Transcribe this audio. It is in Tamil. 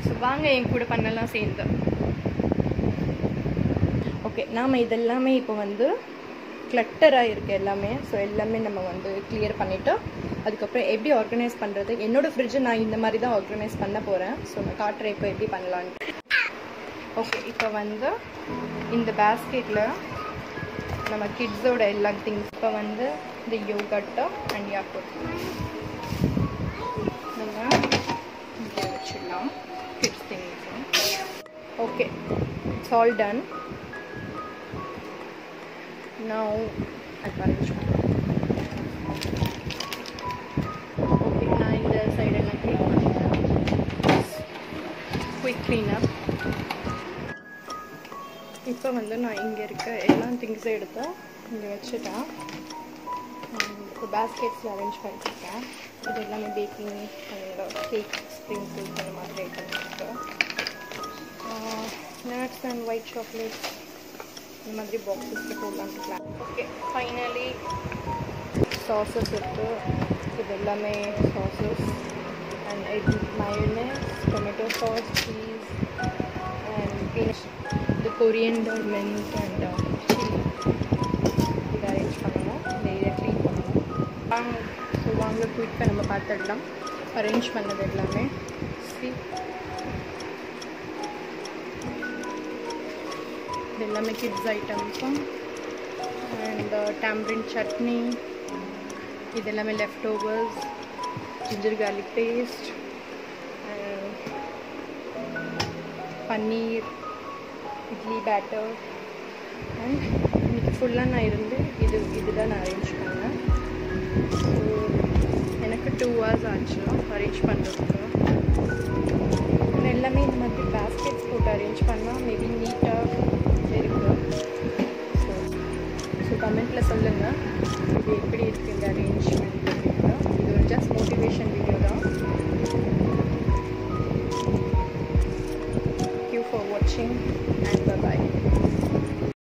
ஸோ வாங்க என் கூட பண்ணலாம் சேர்ந்து ஓகே நாம் இதெல்லாமே இப்போ வந்து கிளட்டராக இருக்குது எல்லாமே ஸோ எல்லாமே நம்ம வந்து கிளியர் பண்ணிவிட்டு அதுக்கப்புறம் எப்படி ஆர்கனைஸ் பண்ணுறது என்னோடய ஃப்ரிட்ஜை நான் இந்த மாதிரி தான் ஆர்கனைஸ் பண்ண போகிறேன் ஸோ நான் காட்டுறேன் இப்போ எப்படி பண்ணலான்ட்டு ஓகே இப்போ வந்து இந்த பேஸ்கெட்டில் நம்ம கிட்ஸோட எல்லா திங்ஸ் இப்போ வந்து இந்த யோகட்டு அண்ட் யாக்குட் நம்ம இங்கே வச்சிடலாம் kids things okay it's all done now advance okay நான் இந்த சைடெல்லாம் க்ளீன் பண்ணிட்டேன் குயிக் க்ளீனப் இப்போ வந்து நான் இங்கே இருக்க எல்லா திங்ஸும் எடுத்து இங்கே வச்சுட்டேன் இப்போ பேஸ்கெட்ஸில் அரேஞ்ச் பண்ணியிருக்கேன் இது எல்லாமே baking and cake spring cake அந்த மாதிரி ஐட்டம்ஸ் இருக்குது நட்ஸ் அண்ட் ஒயிட் சாக்லேட் இந்த மாதிரி பாக்ஸஸில் போடலான்ட்டு பிளான் ஓகே ஃபைனலி சாசஸ் இருக்குது இது எல்லாமே sauces and egg mayonnaise tomato sauce cheese and peanut the coriander mint and uh, chili இது அரேஞ்ச் பண்ணணும் இந்த ஏரியா க்ளீன் பண்ணணும் வாங்க ஸோ வாங்க குயிக்காக நம்ம பார்த்துடலாம் அரேஞ்ச் பண்ணது எல்லாமே சி இது எல்லாமே கிட்ஸ் ஐட்டம்ஸும் அண்ட் டேம்ரின் சட்னி இது எல்லாமே leftovers ginger garlic paste paneer idli batter and இன்னைக்கு ஃபுல்லாக நான் இருந்து இது இதுதான் நான் அரேஞ்ச் பண்ணேன் ஸோ எனக்கு டூ ஹவர்ஸ் ஆச்சு அரேஞ்ச் பண்ணுறதுக்கு எல்லாமே இந்த மாதிரி பேஸ்கெட்ஸ் போட்டு அரேஞ்ச் பண்ணால் மேபி நீட்டாக